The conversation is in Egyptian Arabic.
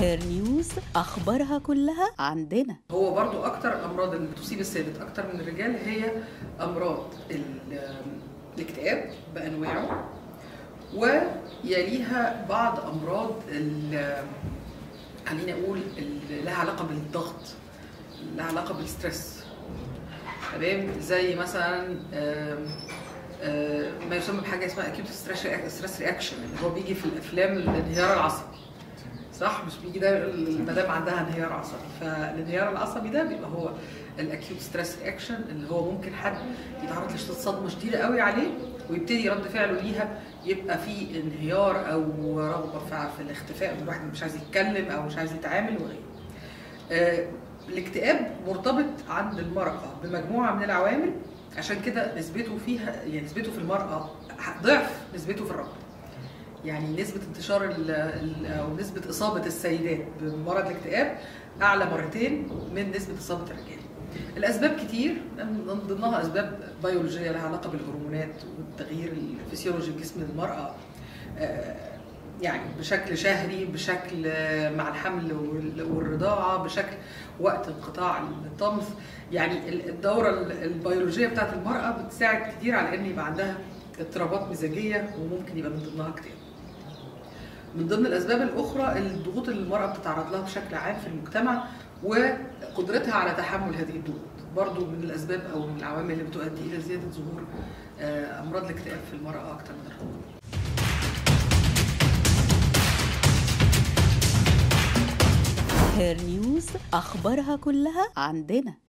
هير نيوز أخبارها كلها عندنا هو برضو اكتر الامراض اللي بتصيب السيدات اكتر من الرجال هي امراض ال- الاكتئاب بانواعه ويليها بعض امراض ال- خليني اقول اللي لها علاقه بالضغط لها علاقه بالستريس تمام زي مثلا آم، آم، ما يسمى بحاجه اسمها اكيوت ستريس رياكشن اللي هو بيجي في الافلام الانهيار العصبي صح مش بيجي ده المدام عندها انهيار عصبي فالانهيار العصبي ده بيبقى هو الاكيوت ستريس رياكشن اللي هو ممكن حد يتعرض لصدمه شديده قوي عليه ويبتدي رد فعله ليها يبقى في انهيار او رغبه في في الاختفاء الواحد مش عايز يتكلم او مش عايز يتعامل وغيره. آه، الاكتئاب مرتبط عند المراه بمجموعه من العوامل عشان كده نسبته فيها يعني نسبته في المراه ضعف نسبته في الرجل. يعني نسبة انتشار ال- ال- أو نسبة إصابة السيدات بمرض الاكتئاب أعلى مرتين من نسبة إصابة الرجال. الأسباب كتير من ضمنها أسباب بيولوجية لها علاقة بالهرمونات والتغيير الفسيولوجي في جسم المرأة آه، يعني بشكل شهري بشكل آه، مع الحمل وال- والرضاعة بشكل وقت انقطاع الطمث يعني ال- الدورة ال- البيولوجية بتاعت المرأة بتساعد كتير على إن يبقى عندها اضطرابات مزاجية وممكن يبقى من ضمنها اكتئاب. من ضمن الاسباب الاخرى الضغوط اللي المراه بتتعرض لها بشكل عام في المجتمع وقدرتها على تحمل هذه الضغوط برضو من الاسباب او من العوامل اللي بتؤدي الى زياده ظهور آه، امراض الاكتئاب في المراه اكثر من الرجل هير نيوز أخبارها كلها عندنا